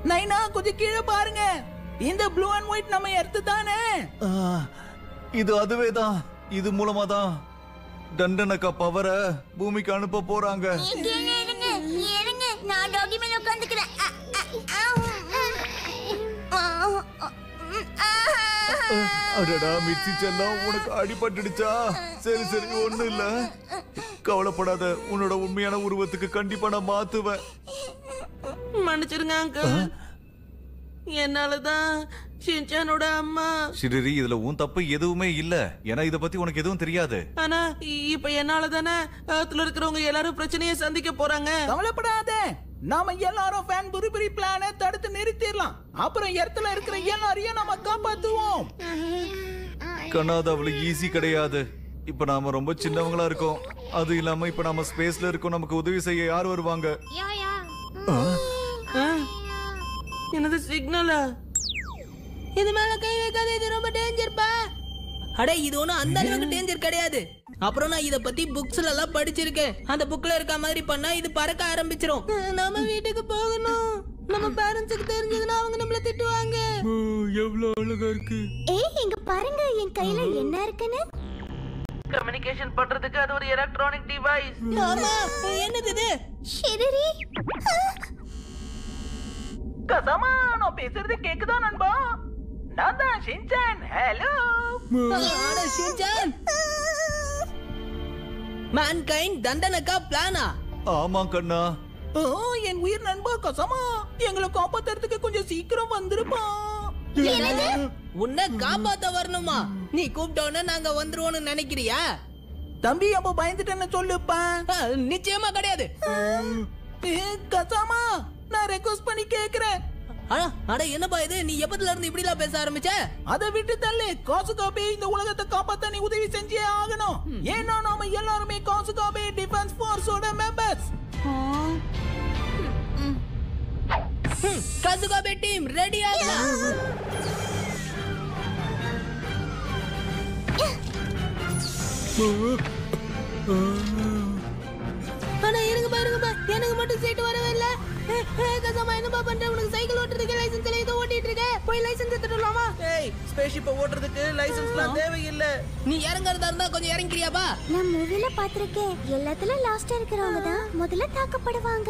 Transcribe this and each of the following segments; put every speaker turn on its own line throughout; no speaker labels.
நைனா கொஞ்சம் கீழே பாருங்க இந்த ப்ளூ அண்ட் ஒயிட் நம்ம எடுத்து தானே
ஆ, இது அதுவே தான் இது மூலமா தான் தண்டனக்கா பவரை பூமிக்கு அனுப்ப போறாங்க
இருங்க இருங்க இருங்க நான் டாகி மேல உட்காந்துக்கிறேன்
அடடா மிர்ச்சி செல்லம் உனக்கு அடிபட்டுடுச்சா சரி சரி ஒண்ணும் இல்ல கவலைப்படாத உன்னோட உண்மையான உருவத்துக்கு கண்டிப்பா நான் மாத்துவேன்
மன்னிச்சிருங்க அங்கிள் என்னாலதான் ஷின்சானோட அம்மா
சிறிரி இதுல உன் தப்பு எதுவுமே இல்ல ஏன்னா இத பத்தி உனக்கு எதுவும் தெரியாது
ஆனா இப்ப என்னால தானே ஏர்த்ல இருக்கிறவங்க எல்லாரும் பிரச்சனையை சந்திக்க போறாங்க
கவலைப்படாத நாம எல்லாரும் ஃபேன் புரிபுரி பிளானை தடுத்து நிறுத்திடலாம் அப்புறம் இடத்துல இருக்கிற எல்லாரையும் நம்ம காப்பாத்துவோம்
கண்ணா அது அவ்வளவு ஈஸி கிடையாது இப்ப நாம ரொம்ப சின்னவங்களா இருக்கோம் அது இல்லாம இப்ப நாம ஸ்பேஸ்ல இருக்கோம் நமக்கு உதவி செய்ய யார் வருவாங்க ஆ?
ஆ? என்னது சிக்னலா இது மேல கை வைக்காத இது ரொம்ப டேஞ்சர் பா
அட இது ஒண்ணும் அந்த அளவுக்கு டேஞ்சர் கிடையாது அப்புறம் நான் இத பத்தி புக்ஸ்ல எல்லாம் படிச்சிருக்கேன் அந்த புக்ல இருக்க மாதிரி பண்ணா இது பறக்க ஆரம்பிச்சிரும்
நம்ம வீட்டுக்கு போகணும் நம்ம பேரண்ட்ஸுக்கு தெரிஞ்சதுன்னா அவங்க நம்மள திட்டுவாங்க
எவ்வளவு அழகா இருக்கு
ஏய் இங்க பாருங்க என் கையில என்ன இருக்குன்னு
கம்யூனிகேஷன் பண்றதுக்கு அது ஒரு எலக்ட்ரானிக் டிவைஸ்
ஆமா என்னது இது
ஷிரரி
கசமா நான் பேசுறது கேக்குதா நண்பா நான் தான் ஷின்சான் ஹலோ
அட ஷின்சான் மேன்கைண்ட் தண்டனக்கா பிளானா
ஆமா கண்ணா
ஓ என் உயிர் நண்பா கசமா எங்களை காப்பாத்துறதுக்கு கொஞ்சம் சீக்கிரம் வந்திருப்பா
உன்னை காப்பாத்த வரணுமா நீ கூப்பிட்டோன்னு நாங்க வந்துருவோம்னு நினைக்கிறியா
தம்பி அப்ப பயந்துட்டேன்னு சொல்லுப்பா
ஆ, நிச்சயமா கிடையாது
ஏ, கசாமா நான் ரெக்வஸ்ட் பண்ணி கேக்குறேன்
அட அட என்னப்பா இது நீ எப்பத்துல இருந்து இப்படி எல்லாம் பேச ஆரம்பிச்ச
அதை விட்டு தள்ளு காசுகாபே இந்த உலகத்தை காப்பாத்த நீ உதவி செஞ்சே ஆகணும் ஏன்னா நாம எல்லாருமே காசுகாபே டிஃபென்ஸ் ஃபோர்ஸோட மெம்பர்ஸ்
கசுகாபே டீம் ரெடி ஆகலாம்
ஆனா இருங்க பாருங்கப்பா எனக்கு மட்டும் சீட்டு வரவே இல்ல ஏ, ஏ, கசாமா என்னப்பா பண்ற உனக்கு சைக்கிள் ஓட்டுறதுக்கு லைசென்ஸ் இல்ல இதை ஓட்டிட்டு இருக்க போய் லைசென்ஸ் எடுத்துட்டு வரலாமா
ஏய் ஸ்பேஸ்ஷிப்பை ஓட்டுறதுக்கு லைசென்ஸ்லாம் தேவையில்லை
நீ இறங்குறதா இருந்தா கொஞ்சம் இறங்கிறியாப்பா
நான் மூவில பாத்திருக்கேன் எல்லாத்துல லாஸ்டா இருக்கிறவங்க தான் முதல்ல தாக்கப்படுவாங்க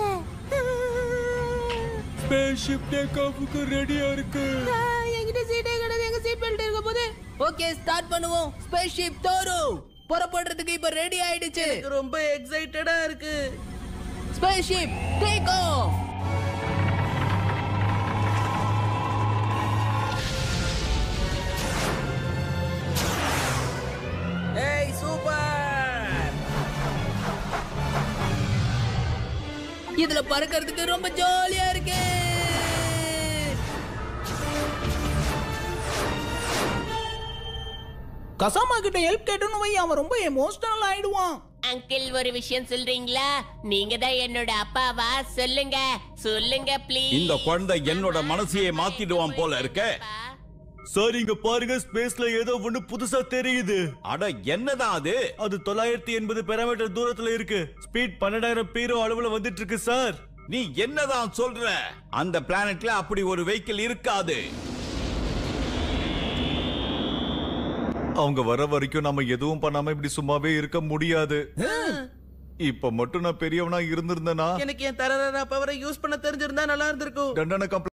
ஸ்பேஸ்ஷிப் டேக் ஆஃபுக்கு ரெடியா இருக்கு
ஆ, என்கிட்ட சீட்டே கிடையாது எங்க சீட் பெல்ட் இருக்க போது
ஓகே ஸ்டார்ட் பண்ணுவோம் ஸ்பேஸ்ஷிப் தோரு புறப்படுறதுக்கு இப்ப ரெடி ஆயிடுச்சு
எனக்கு ரொம்ப எக்ஸைட்டடா இருக்கு
ஸ்பேஸ்ஷிப் டேக் ஆஃப்
ஏய் சூப்பர்
இதுல பறக்கிறதுக்கு ரொம்ப ஜாலியா இருக்கு
கசாமா கிட்ட ஹெல்ப் கேட்டோன்னு வை அவன் ரொம்ப எமோஷனல் ஆயிடுவான்
அங்கிள் ஒரு விஷயம் சொல்றீங்களா நீங்க தான் என்னோட அப்பாவா சொல்லுங்க சொல்லுங்க ப்ளீஸ்
இந்த குழந்தை என்னோட மனசையே மாத்திடுவான் போல இருக்க
சார் இங்க பாருங்க ஸ்பேஸ்ல ஏதோ ஒண்ணு புதுசா தெரியுது
அட என்னதான் அது
அது தொள்ளாயிரத்தி எண்பது பெராமீட்டர் தூரத்துல இருக்கு ஸ்பீட் பன்னெண்டாயிரம் பீரோ அளவுல வந்துட்டு இருக்கு சார்
நீ என்னதான் சொல்ற அந்த பிளானட்ல அப்படி ஒரு வெஹிக்கிள் இருக்காது
அவங்க வர வரைக்கும் நம்ம எதுவும் பண்ணாம இப்படி சும்மாவே இருக்க முடியாது இப்ப மட்டும் நான் பெரியவனா இருந்திருந்தேனா
எனக்கு என் தரரா பவரை யூஸ் பண்ண தெரிஞ்சிருந்தா நல்லா இருந்திருக்கும்
தண்டனை